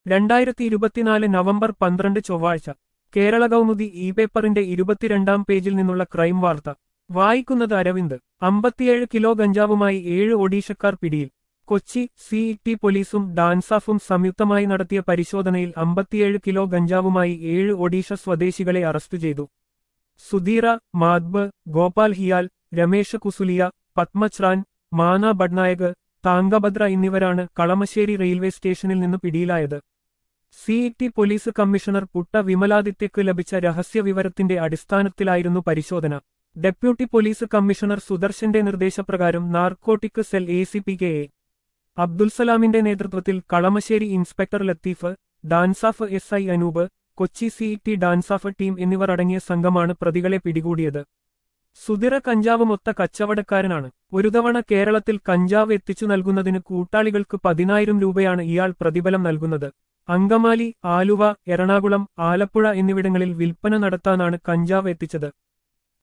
രണ്ടായിരത്തി ഇരുപത്തിനാല് നവംബർ പന്ത്രണ്ട് ചൊവ്വാഴ്ച കേരള കൗമുദി ഇ പേപ്പറിന്റെ ഇരുപത്തിരണ്ടാം പേജിൽ നിന്നുള്ള ക്രൈം വാർത്ത വായിക്കുന്നത് അരവിന്ദ് അമ്പത്തിയേഴ് കിലോ ഗഞ്ചാവുമായി ഏഴ് ഒഡീഷക്കാർ പിടിയിൽ കൊച്ചി സി ടി പോലീസും ഡാൻസാഫും സംയുക്തമായി നടത്തിയ പരിശോധനയിൽ അമ്പത്തിയേഴ് കിലോ ഗഞ്ചാവുമായി ഏഴ് ഒഡീഷ സ്വദേശികളെ അറസ്റ്റ് ചെയ്തു സുധീറ മാദ്ബ് ഗോപാൽ ഹിയാൽ രമേശ കുസുലിയ പത്മച്രാൻ മാന ബഡ്നായക് താങ്കഭദ്ര എന്നിവരാണ് കളമശ്ശേരി റെയിൽവേ സ്റ്റേഷനിൽ നിന്ന് പിടിയിലായത് C T police commissioner Putta വിമലാദിത്യക്ക് ലഭിച്ച രഹസ്യവിവരത്തിന്റെ അടിസ്ഥാനത്തിലായിരുന്നു പരിശോധന ഡെപ്യൂട്ടി പോലീസ് കമ്മീഷണർ സുദർശന്റെ നിർദ്ദേശപ്രകാരം narcotic cell A C P K A അബ്ദുൽസലാമിന്റെ നേതൃത്വത്തിൽ Kalamassery inspector Latheef DANSAF S I Anoop Kochi C T DANSAF team എന്നിവർ അടങ്ങിയ സംഘമാണ് പ്രതികളെ പിടികൂടിയത് സുധിറ കഞ്ചാവ് മൊത്ത കച്ചവടക്കാരനാണ് ഒരു തവണ കേരളത്തിൽ കഞ്ചാവ് എത്തിച്ചു നൽകുന്നതിന് കൂട്ടാളികൾക്ക് പതിനായിരം രൂപയാണ് ഇയാൾ പ്രതിഫലം നൽകുന്നത് അങ്കമാലി ആലുവ എറണാകുളം ആലപ്പുഴ എന്നിവിടങ്ങളിൽ വിൽപ്പന നടത്താനാണ് കഞ്ചാവ് എത്തിച്ചത്